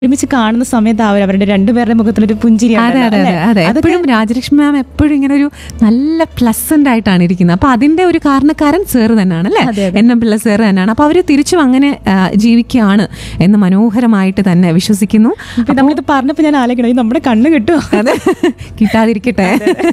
ഒരുമിച്ച് കാണുന്ന സമയത്ത് അവർ അവരുടെ രണ്ടുപേരുടെ മുഖത്തിലൊരു പുഞ്ചിരി അതെ ഉണ്ടല്ലോ, അതെ അതെ അല്ലേ? അതെ അതൊക്കെ എപ്പോഴും രാജലക്ഷ്മി മാം എപ്പോഴും ഇങ്ങനെ ഒരു നല്ല പ്ലസന്റ് ആയിട്ടാണ് ഇരിക്കുന്നത് അപ്പൊ അതിന്റെ ഒരു കാരണക്കാരൻ സാറ് തന്നെയാണ് അല്ലേ അതെ, എൻ എം പിള്ള സാറ് തന്നെയാണ് അപ്പൊ അവര് തിരിച്ചും അങ്ങനെ ആ, ജീവിക്കുകയാണ് എന്ന് മനോഹരമായിട്ട് തന്നെ വിശ്വസിക്കുന്നു ഇപ്പൊ നമ്മളിത് പറഞ്ഞപ്പോ ഞാൻ ആലോചിക്കണം "ഈ നമ്മുടെ കണ്ണ് കിട്ടുമോ അതെ കിട്ടാതിരിക്കട്ടെ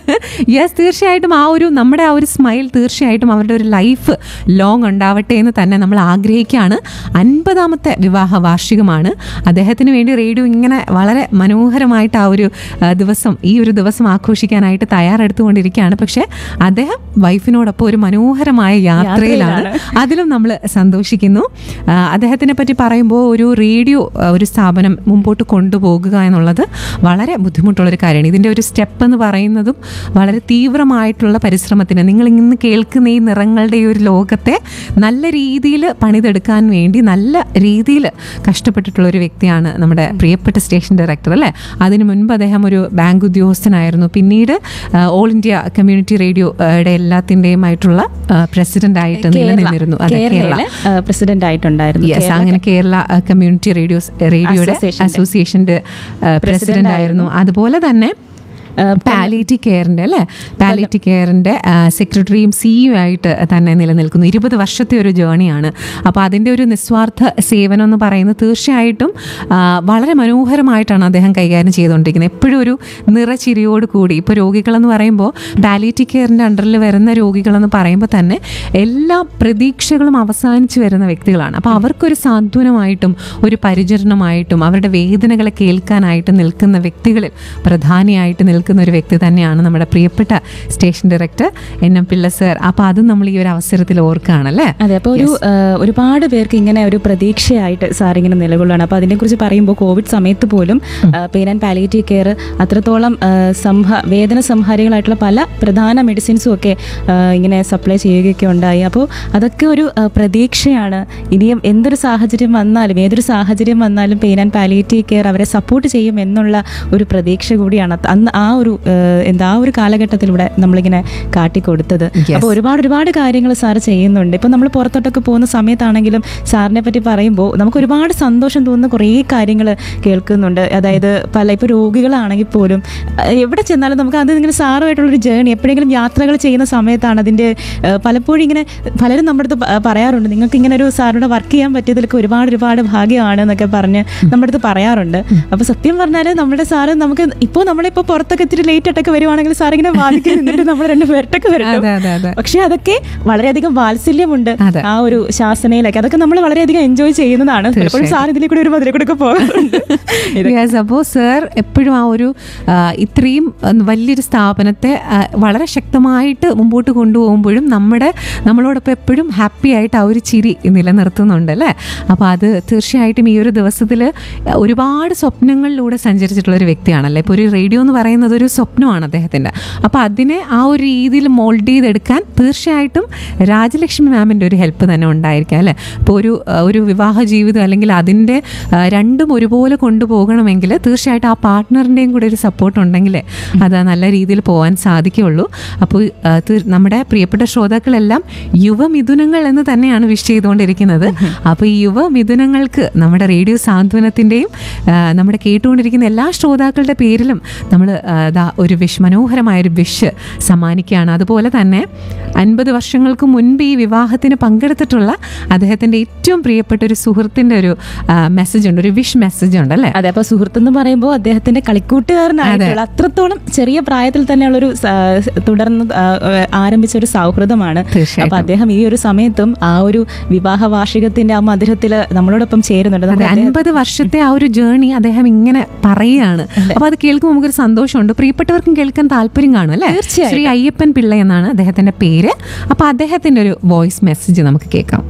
യെസ് തീർച്ചയായിട്ടും ആ ഒരു നമ്മുടെ ആ ഒരു സ്മൈൽ തീർച്ചയായിട്ടും അവരുടെ ഒരു ലൈഫ് ലോങ് ഉണ്ടാവട്ടെ എന്ന് തന്നെ നമ്മൾ ആഗ്രഹിക്കുകയാണ് അൻപതാമത്തെ വിവാഹ വാർഷികമാണ് അദ്ദേഹത്തിന് വേണ്ടി റേഡിയോ ഇങ്ങനെ വളരെ മനോഹരമായിട്ട് ആ ഒരു ആ, ദിവസം ഈ ഒരു ദിവസം ആഘോഷിക്കാനായിട്ട് തയ്യാറെടുത്തുകൊണ്ടിരിക്കുകയാണ് പക്ഷേ അദ്ദേഹം വൈഫിനോടൊപ്പം ഒരു മനോഹരമായ യാത്രയിലാണ് അതിലും നമ്മൾ സന്തോഷിക്കുന്നു ആ, അദ്ദേഹത്തിനെ പറ്റി പറയുമ്പോൾ ഒരു റേഡിയോ ആ, ഒരു സ്ഥാപനം മുമ്പോട്ട് കൊണ്ടുപോകുക എന്നുള്ളത് വളരെ ബുദ്ധിമുട്ടുള്ളൊരു കാര്യമാണ് ഇതിൻ്റെ ഒരു സ്റ്റെപ്പ് എന്ന് പറയുന്നതും വളരെ തീവ്രമായിട്ടുള്ള പരിശ്രമത്തിന് നിങ്ങൾ ഇന്ന് കേൾക്കുന്ന ഈ നിറങ്ങളുടെ ഈ ഒരു ലോകത്തെ നല്ല രീതിയിൽ പണിതെടുക്കാൻ വേണ്ടി നല്ല രീതിയിൽ കഷ്ടപ്പെട്ടിട്ടുള്ള ഒരു വ്യക്തിയാണ് നമ്മുടെ പ്രിയപ്പെട്ട സ്റ്റേഷൻ ഡയറക്ടർ അല്ലേ അതിനു മുൻപ് അദ്ദേഹം ഒരു ബാങ്ക് ഉദ്യോഗസ്ഥനായിരുന്നു പിന്നീട് ആ, ഓൾ ഇന്ത്യ കമ്മ്യൂണിറ്റി റേഡിയോയുടെ എല്ലാത്തിൻ്റെയും ആയിട്ടുള്ള പ്രസിഡന്റ് ആയിട്ട് നിലനിന്നിരുന്നു അതെ കേരള കേരളയിലെ പ്രസിഡന്റ് ആയിട്ടുണ്ടായിരുന്നു യെസ് അങ്ങനെ കേരള അഹ്, കമ്മ്യൂണിറ്റി റേഡിയോസ് റേഡിയോയുടെ അസോസിയേഷന്റെ. അസോസിയേഷന്റെ അഹ്, പ്രസിഡന്റ് ആയിരുന്നു അതുപോലെ തന്നെ പാലിറ്റി കെയറിന്റെ അല്ലേ പാലിറ്റി കെയറിന്റെ സെക്രട്ടറിയും സിഇഒ ആയിട്ട് തന്നെ നിലനിൽക്കുന്നു ഇരുപത് വർഷത്തെ ഒരു ജേണിയാണ് അപ്പോൾ അതിൻ്റെ ഒരു നിസ്വാർത്ഥ സേവനം എന്ന് പറയുന്നത് തീർച്ചയായിട്ടും ആ, വളരെ മനോഹരമായിട്ടാണ് അദ്ദേഹം കൈകാര്യം ചെയ്തുകൊണ്ടിരിക്കുന്നത് എപ്പോഴും ഒരു നിറച്ചിരിയോട് കൂടി ഇപ്പോൾ രോഗികളെന്ന് പറയുമ്പോൾ പാലിറ്റി കെയറിൻ്റെ അണ്ടറിൽ വരുന്ന രോഗികളെന്ന് പറയുമ്പോൾ തന്നെ എല്ലാ പ്രതീക്ഷകളും അവസാനിച്ച് വരുന്ന വ്യക്തികളാണ് അപ്പോൾ അവർക്കൊരു സാന്ത്വനമായിട്ടും ഒരു പരിചരണമായിട്ടും അവരുടെ വേദനകളെ കേൾക്കാനായിട്ട് നിൽക്കുന്ന വ്യക്തികളിൽ പ്രധാനിയായിട്ട് നിൽക്കുന്ന ഒരു വ്യക്തി തന്നെയാണ് നമ്മുടെ പ്രിയപ്പെട്ട station director N M Pillai sir അപ്പോൾ അതും നമ്മൾ ഈ ഒരു അവസരത്തിൽ ഓർക്കുകയാണല്ലേ അതെ അപ്പോൾ ഒരു ആ, ഒരുപാട് പേർക്ക് ഇങ്ങനെ ഒരു പ്രതീക്ഷയായിട്ട് സാർ ഇങ്ങനെ നിലകൊള്ളുകയാണ് അപ്പോൾ അതിനെക്കുറിച്ച് പറയുമ്പോൾ കോവിഡ് സമയത്ത് പോലും പെയിൻ ആൻഡ് പാലിയേറ്റീവ് കെയർ അത്രത്തോളം ആ, സംഹ വേദന സംഹാരികളായിട്ടുള്ള പല പ്രധാന മെഡിസിൻസും ഒക്കെ ആ, ഇങ്ങനെ സപ്ലൈ ചെയ്യുകയൊക്കെ ഉണ്ടായി അപ്പോൾ അതൊക്കെ ഒരു ആ, പ്രതീക്ഷയാണ് ഇനിയും എന്തൊരു സാഹചര്യം വന്നാലും ഏതൊരു സാഹചര്യം വന്നാലും പെയിൻ ആൻഡ് പാലിയേറ്റീവ് കെയർ അവരെ സപ്പോർട്ട് ചെയ്യും എന്നുള്ള ഒരു പ്രതീക്ഷ കൂടിയാണ് അത് അന്ന് ആ ഒരു ആ, എന്താ ആ ഒരു കാലഘട്ടത്തിലൂടെ നമ്മളിങ്ങനെ കാട്ടിക്കൊടുത്തത് Yes. അപ്പോൾ ഒരുപാട് ഒരുപാട് കാര്യങ്ങൾ സാർ ചെയ്യുന്നുണ്ട് ഇപ്പം നമ്മൾ പുറത്തോട്ടൊക്കെ പോകുന്ന സമയത്താണെങ്കിലും സാറിനെ പറ്റി പറയുമ്പോൾ നമുക്ക് ഒരുപാട് സന്തോഷം തോന്നുന്ന കുറേ കാര്യങ്ങൾ കേൾക്കുന്നുണ്ട് അതായത് പല ഇപ്പോൾ രോഗികളാണെങ്കിൽ പോലും അഹ് എവിടെ ചെന്നാലും നമുക്ക് അത് ഇങ്ങനെ സാറുമായിട്ടുള്ളൊരു ജേണി എപ്പോഴെങ്കിലും യാത്രകൾ ചെയ്യുന്ന സമയത്താണ് അതിൻ്റെ അഹ് പലപ്പോഴും ഇങ്ങനെ പലരും നമ്മുടെ അടുത്ത് പ- പറയാറുണ്ട് നിങ്ങൾക്ക് ഇങ്ങനെ ഒരു സാറിനോട് വർക്ക് ചെയ്യാൻ പറ്റിയതിലൊക്കെ ഒരുപാട് ഒരുപാട് ഭാഗ്യമാണ് എന്നൊക്കെ പറഞ്ഞ് നമ്മുടെ അടുത്ത് പറയാറുണ്ട് അപ്പോൾ സത്യം പറഞ്ഞാൽ നമ്മുടെ സാറ് നമുക്ക് ഇപ്പോൾ നമ്മളിപ്പോൾ പുറത്തൊക്കെ ഇത്തിരി ലേറ്റ് ആയിട്ടൊക്കെ വരുവാണെങ്കിൽ സാർ ഇങ്ങനെ വാദിക്കാൻ നിന്നിട്ട് നമ്മൾ രണ്ട് പേരട്ടൊക്കെ വരും അതെ അതെ അതെ പക്ഷെ അതൊക്കെ വളരെയധികം വാത്സല്യമുണ്ട് അതെ. ആ ഒരു ശാസനയിലൊക്കെ അതൊക്കെ നമ്മൾ വളരെയധികം എൻജോയ് ചെയ്യുന്നതാണ് പലപ്പോഴും സാർ ഇതിലെ കൂടെ ഒരു മതിലെ കൂടെ ഒക്കെ പോകാറുണ്ട് യെസ് അപ്പോൾ സർ എപ്പോഴും ആ ഒരു ആ, ഇത്രയും ആ, വലിയൊരു സ്ഥാപനത്തെ ആ, വളരെ ശക്തമായിട്ട് മുമ്പോട്ട് കൊണ്ടുപോകുമ്പോഴും നമ്മുടെ നമ്മളോടൊപ്പം എപ്പോഴും ഹാപ്പി ആയിട്ട് ആ ഒരു ചിരി നിലനിർത്തുന്നുണ്ട് അല്ലേ അപ്പോൾ അത് തീർച്ചയായിട്ടും ഈ ഒരു ദിവസത്തിൽ ഒരുപാട് സ്വപ്നങ്ങളിലൂടെ സഞ്ചരിച്ചിട്ടുള്ള ഒരു വ്യക്തിയാണല്ലേ ഇപ്പോൾ ഒരു റേഡിയോ എന്ന് പറയുന്നത് ഒരു സ്വപ്നമാണ് അദ്ദേഹത്തിൻ്റെ അപ്പോൾ അതിനെ ആ ഒരു രീതിയിൽ മോൾഡ് ചെയ്തെടുക്കാൻ തീർച്ചയായിട്ടും രാജലക്ഷ്മി മാമിൻ്റെ ഒരു ഹെൽപ്പ് തന്നെ ഉണ്ടായിരിക്കാം അല്ലേ ഇപ്പോൾ ഒരു ആ, ഒരു വിവാഹ ജീവിതം അല്ലെങ്കിൽ അതിൻ്റെ ആ, രണ്ടും ഒരുപോലെ കൊണ്ടുപോകണമെങ്കിൽ തീർച്ചയായിട്ടും ആ പാർട്ട്ണറിൻ്റെയും കൂടെ ഒരു സപ്പോർട്ട് ഉണ്ടെങ്കിൽ അത് നല്ല രീതിയിൽ പോകാൻ സാധിക്കുകയുള്ളൂ അപ്പോൾ ആ, തീർ- നമ്മുടെ പ്രിയപ്പെട്ട ശ്രോതാക്കളെല്ലാം യുവമിഥുനങ്ങൾ എന്ന് തന്നെയാണ് വിഷ് ചെയ്തുകൊണ്ടിരിക്കുന്നത് അപ്പോൾ ഈ യുവമിഥുനങ്ങൾക്ക് നമ്മുടെ റേഡിയോ സാന്ത്വനത്തിൻ്റെയും നമ്മുടെ കേട്ടുകൊണ്ടിരിക്കുന്ന എല്ലാ ശ്രോതാക്കളുടെ പേരിലും നമ്മൾ ദാ ഒരു വിഷ് മനോഹരമായൊരു വിഷ് സമ്മാനിക്കുകയാണ് അതുപോലെ തന്നെ അൻപത് വർഷങ്ങൾക്ക് മുൻപ് ഈ വിവാഹത്തിന് പങ്കെടുത്തിട്ടുള്ള അദ്ദേഹത്തിൻ്റെ ഏറ്റവും പ്രിയപ്പെട്ട ഒരു സുഹൃത്തിൻ്റെ ഒരു മെസ്സേജ് ഉണ്ട് ഒരു വിഷ് മെസ്സേജ് ഉണ്ട് അല്ലേ അതെ അപ്പൊ സുഹൃത്തെന്ന് പറയുമ്പോൾ അദ്ദേഹത്തിന്റെ കളിക്കൂട്ടുകാരനായിട്ടുള്ള അത്രത്തോളം ചെറിയ പ്രായത്തിൽ തന്നെയുള്ള ഒരു തുടർന്ന് ആ, ആ, ആരംഭിച്ച ഒരു സൗഹൃദമാണ് തീർച്ചയായിട്ടും. അപ്പൊ അദ്ദേഹം ഈ ഒരു സമയത്തും ആ ഒരു വിവാഹ വാർഷികത്തിന്റെ ആ മധുരത്തില് നമ്മളോടൊപ്പം ചേരുന്നുണ്ട് അതെ നമുക്ക് അദ്ദേഹം- അൻപത് വർഷത്തെ ആ ഒരു ജേണി അദ്ദേഹം ഇങ്ങനെ പറയുകയാണ് അപ്പൊ അത് കേൾക്കുമ്പോൾ നമുക്കൊരു സന്തോഷമുണ്ട് പ്രിയപ്പെട്ടവർക്കും കേൾക്കാൻ താല്പര്യം കാണും അല്ലേ തീർച്ചയായിട്ടും. ശ്രീ അയ്യപ്പൻ പിള്ള എന്നാണ് അദ്ദേഹത്തിന്റെ പേര് അപ്പൊ അദ്ദേഹത്തിന്റെ ഒരു വോയിസ് മെസ്സേജ് നമുക്ക് കേൾക്കാം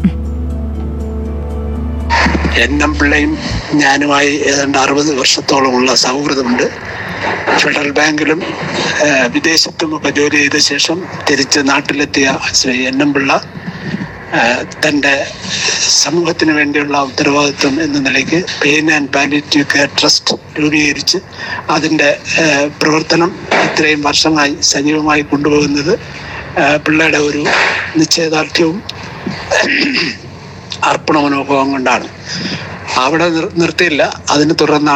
എൻ എം പിള്ളയും ഞാനുമായി ഏതാണ്ട് അറുപത് വർഷത്തോളമുള്ള സൗഹൃദമുണ്ട് ഫെഡറൽ ബാങ്കിലും ആ, വിദേശത്തുമൊക്കെ ജോലി ചെയ്ത ശേഷം തിരിച്ച് നാട്ടിലെത്തിയ ശ്രീ എൻ എം പിള്ള ആ, തൻ്റെ സമൂഹത്തിന് വേണ്ടിയുള്ള ഉത്തരവാദിത്വം എന്ന നിലയ്ക്ക് pain and palliative care trust രൂപീകരിച്ച് അതിൻ്റെ ആ, പ്രവർത്തനം ഇത്രയും വർഷമായി സജീവമായി കൊണ്ടുപോകുന്നത് ആ, പിള്ളയുടെ ഒരു നിശ്ചയദാർഢ്യവും അർപ്പണ മനോഭാവം കൊണ്ടാണ് അവിടെ നിർ- നിർത്തിയില്ല അതിനെ തുടർന്ന്